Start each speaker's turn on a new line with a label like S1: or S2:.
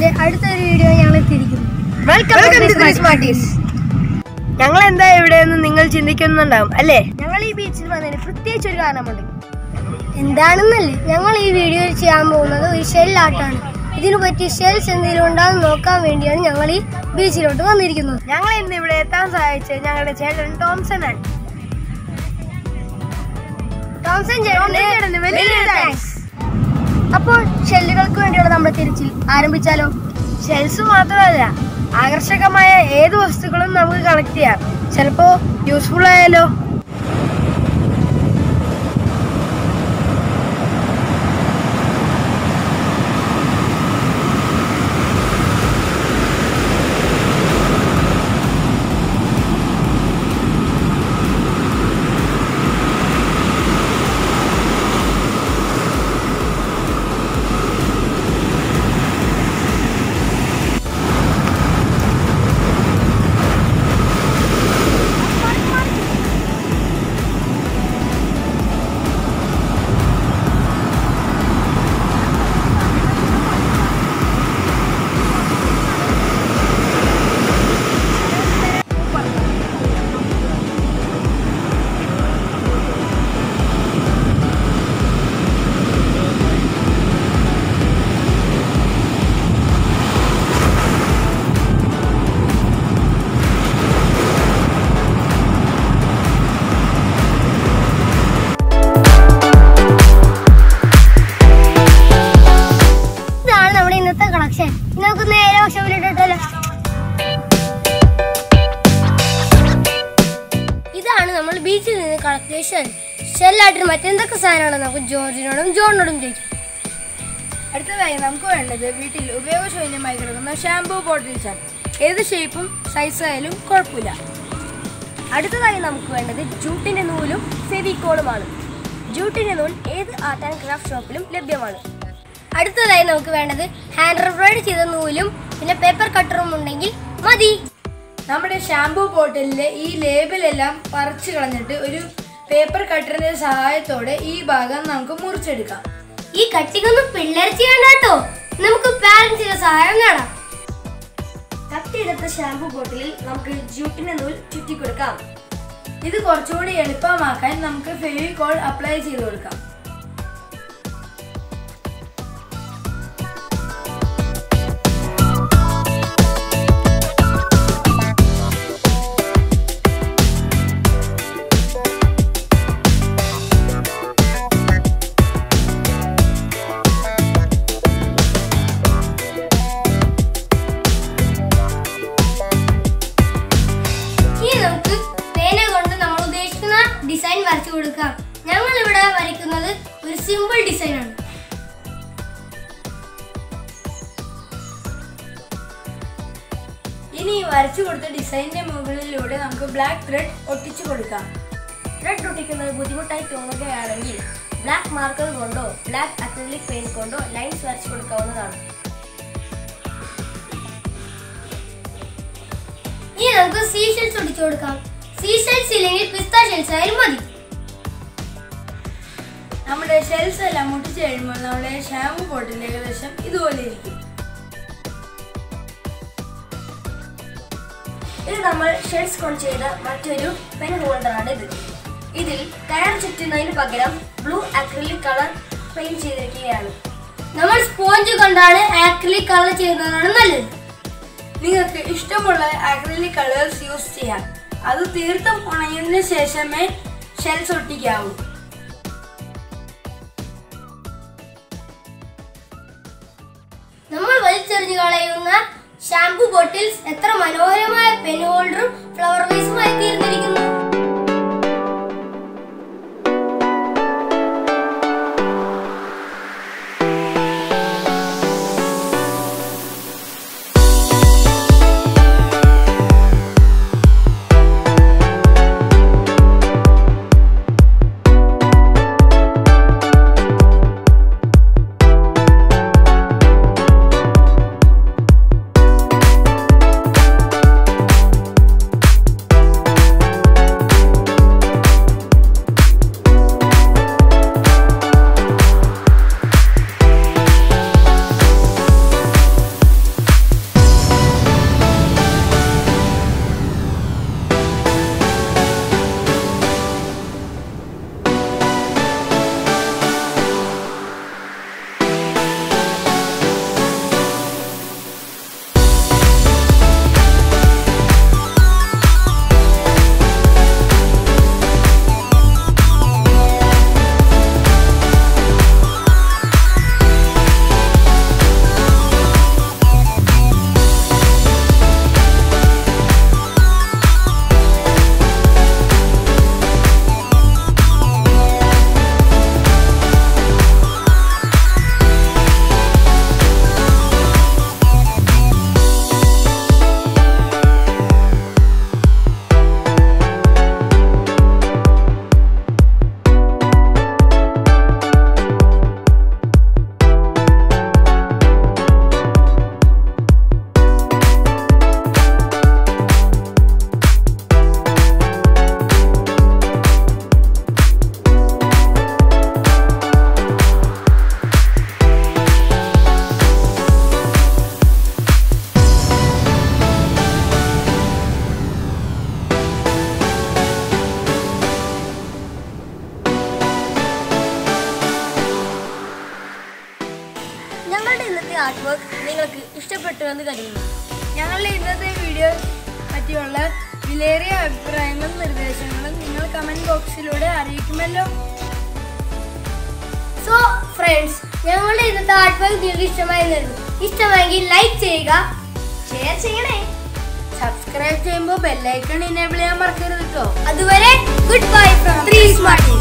S1: അടുത്തൊരു വീഡിയോ ഞങ്ങൾ എത്തിയിരിക്കുന്നു
S2: വെൽക്കം ഞങ്ങൾ എന്താ ഇവിടെയെന്ന് നിങ്ങൾ ചിന്തിക്കുന്നുണ്ടാവും അല്ലേ
S1: ഞങ്ങൾ ഈ ബീച്ചിൽ വന്നതിന് പ്രത്യേകിച്ച് ഒരു കാരണമുണ്ട് എന്താണെന്നല്ലേ ഞങ്ങൾ ഈ വീഡിയോയിൽ ചെയ്യാൻ പോകുന്നത് ഒരു ഷെല്ലാട്ടാണ് ഇതിനു പറ്റിയ ഷെൽസ് എന്തെങ്കിലും ഉണ്ടാകുന്ന നോക്കാൻ വേണ്ടിയാണ് ഞങ്ങൾ ഈ ബീച്ചിലോട്ട് വന്നിരിക്കുന്നത്
S2: ഞങ്ങൾ ഇന്ന് ഇവിടെ എത്താൻ സഹായിച്ചത് ഞങ്ങളുടെ ചേട്ടൻ ടോംസൺ ആണ്
S1: ടോംസൺ
S2: ചേട്ടന്
S1: ചേട്ടന്
S2: വലിയ
S1: വലിയ
S2: thanks.
S1: താങ്ക്സ് അപ്പോൾ ഷെല്ലുകൾക്ക് വേണ്ടിയുള്ള നമ്മുടെ തിരച്ചിൽ ആരംഭിച്ചാലോ
S2: ഷെൽസ് മാത്രമല്ല ആകർഷകമായ ഏത് വസ്തുക്കളും നമുക്ക് കളക്ട് ചെയ്യാം ചിലപ്പോ യൂസ്ഫുൾ ആയാലോ
S1: ഇതാണ് നമ്മുടെ ഇന്നത്തെ കളക്ഷൻ ഇനി നമുക്ക് നേരെ വർഷത്തിലിട്ടോ ഇതാണ് നമ്മൾ ബീച്ചിൽ നിന്ന് കളക്ട് ചെയ്ത ഷെൽ ഷെല്ലായിട്ട് മറ്റെന്തൊക്കെ സാധനമാണ് നമുക്ക് ജോർജിനോടും ജോണിനോടും ചോദിക്കാം
S2: അടുത്തതായി നമുക്ക് വേണ്ടത് വീട്ടിൽ ഉപയോഗശൂന്യമായി കിടക്കുന്ന ഷാംപൂ ബോട്ടിൽസ് ആണ് ഏത് ഷേപ്പും സൈസ് ആയാലും കുഴപ്പമില്ല
S1: അടുത്തതായി നമുക്ക് വേണ്ടത് ജൂട്ടിന്റെ നൂലും ഫെവിക്കോളുമാണ് ജൂട്ടിന്റെ നൂൽ ഏത് ആർട്ട് ആൻഡ് ക്രാഫ്റ്റ് ഷോപ്പിലും ലഭ്യമാണ് അടുത്തതായി നമുക്ക് വേണ്ടത് ഹാൻഡ് എംബ്രോയിഡ് ചെയ്ത നൂലും പിന്നെ പേപ്പർ കട്ടറും ഉണ്ടെങ്കിൽ മതി
S2: നമ്മുടെ ഷാംപൂ ബോട്ടിലിലെ ഈ ലേബിളെല്ലാം പറിച്ചു കളഞ്ഞിട്ട് ഒരു പേപ്പർ കട്ടറിന്റെ സഹായത്തോടെ ഈ ഭാഗം നമുക്ക് മുറിച്ചെടുക്കാം
S1: ഈ കട്ടിക്കൊന്നും പിള്ളേർ ചെയ്യണ്ട കേട്ടോ നമുക്ക് പാരന്റ്സിന്റെ സഹായം നേടാം കട്ടിയെടുത്ത ഷാംപൂ ബോട്ടിലിൽ നമുക്ക് ജൂട്ടിന്റെ നൂൽ ചുറ്റി കൊടുക്കാം
S2: ഇത് കുറച്ചുകൂടി എളുപ്പമാക്കാൻ നമുക്ക് ഫെവിക്കോൾ അപ്ലൈ ചെയ്ത് കൊടുക്കാം
S1: ഇനി നമുക്ക് പേന കൊണ്ട് നമ്മൾ ഉദ്ദേശിക്കുന്ന ഡിസൈൻ വരച്ചു കൊടുക്കാം ഞങ്ങൾ ഇവിടെ വരയ്ക്കുന്നത് ഒരു സിമ്പിൾ ഡിസൈൻ ആണ്
S2: ഇനി ഈ വരച്ചു കൊടുത്ത ഡിസൈനിന്റെ മുകളിലൂടെ നമുക്ക് ബ്ലാക്ക് ത്രെഡ് ഒട്ടിച്ചു കൊടുക്കാം
S1: ത്രെഡ് ഒട്ടിക്കുന്നത് ബുദ്ധിമുട്ടായി തോന്നുകയാണെങ്കിൽ ബ്ലാക്ക് മാർക്കർ കൊണ്ടോ ബ്ലാക്ക് അക്രലിക് പെയിന്റ് കൊണ്ടോ ലൈൻസ് വരച്ചു കൊടുക്കാവുന്നതാണ് ഇനി നമുക്ക് സീ ഷെൽസ് ഒട്ടിച്ചു കൊടുക്കാം സീ ഷെൽസ് ഇല്ലെങ്കിൽ പിസ്ത ഷെൽസ് ആയാലും മതി
S2: നമ്മുടെ ഷെൽസ് എല്ലാം മുട്ടിച്ച് കഴിയുമ്പോൾ നമ്മുടെ ഷാമ്പു ബോട്ടിൽ ഏകദേശം ഇതുപോലെ ഇരിക്കും
S1: ഇത് നമ്മൾ ഷെൽസ് കൊണ്ട് ചെയ്ത മറ്റൊരു പെൻ ഹോൾഡറാണ് ഇത് ഇതിൽ കയർ ചുറ്റുന്നതിന് പകരം ബ്ലൂ അക്രിലിക് കളർ പെയിന്റ് ചെയ്തിരിക്കുകയാണ് നമ്മൾ സ്പോഞ്ച് കൊണ്ടാണ് ആക്രിലിക് കളർ ചെയ്യുന്നതാണ് നല്ലത്
S2: നിങ്ങൾക്ക് ഇഷ്ടമുള്ള അക്രലിക് കളേഴ്സ് യൂസ് ചെയ്യാം അത് തീർത്തും ഉണങ്ങിയതിന് ശേഷമേ ഷെൽസ് ഒട്ടിക്കാവൂ
S1: നമ്മൾ വലിച്ചെറിഞ്ഞു കളയുന്ന ഷാംപൂ ബോട്ടിൽസ് എത്ര മനോഹരമായ പെൻ ഹോൾഡറും ഫ്ലവർ വേസുമായി തീർന്നിരിക്കുന്നു ഉപകാരപ്പെട്ടു എന്ന് കരുതുന്നു
S2: ഞങ്ങളുടെ ഇന്നത്തെ വീഡിയോ പറ്റിയുള്ള വിലയേറിയ അഭിപ്രായങ്ങളും നിർദ്ദേശങ്ങളും നിങ്ങൾ കമന്റ് ബോക്സിലൂടെ അറിയിക്കുമല്ലോ
S1: സോ ഫ്രണ്ട്സ് ഞങ്ങളുടെ ഇന്നത്തെ ആർട്ട് വർക്ക് നിങ്ങൾക്ക് ഇഷ്ടമായി തരുന്നു ഇഷ്ടമായെങ്കിൽ ലൈക്ക് ചെയ്യുക ഷെയർ ചെയ്യണേ
S2: സബ്സ്ക്രൈബ് ചെയ്യുമ്പോൾ ബെല്ലൈക്കൺ ഇനേബിൾ ചെയ്യാൻ മറക്കരുത് കേട്ടോ
S1: അതുവരെ good bye from three smart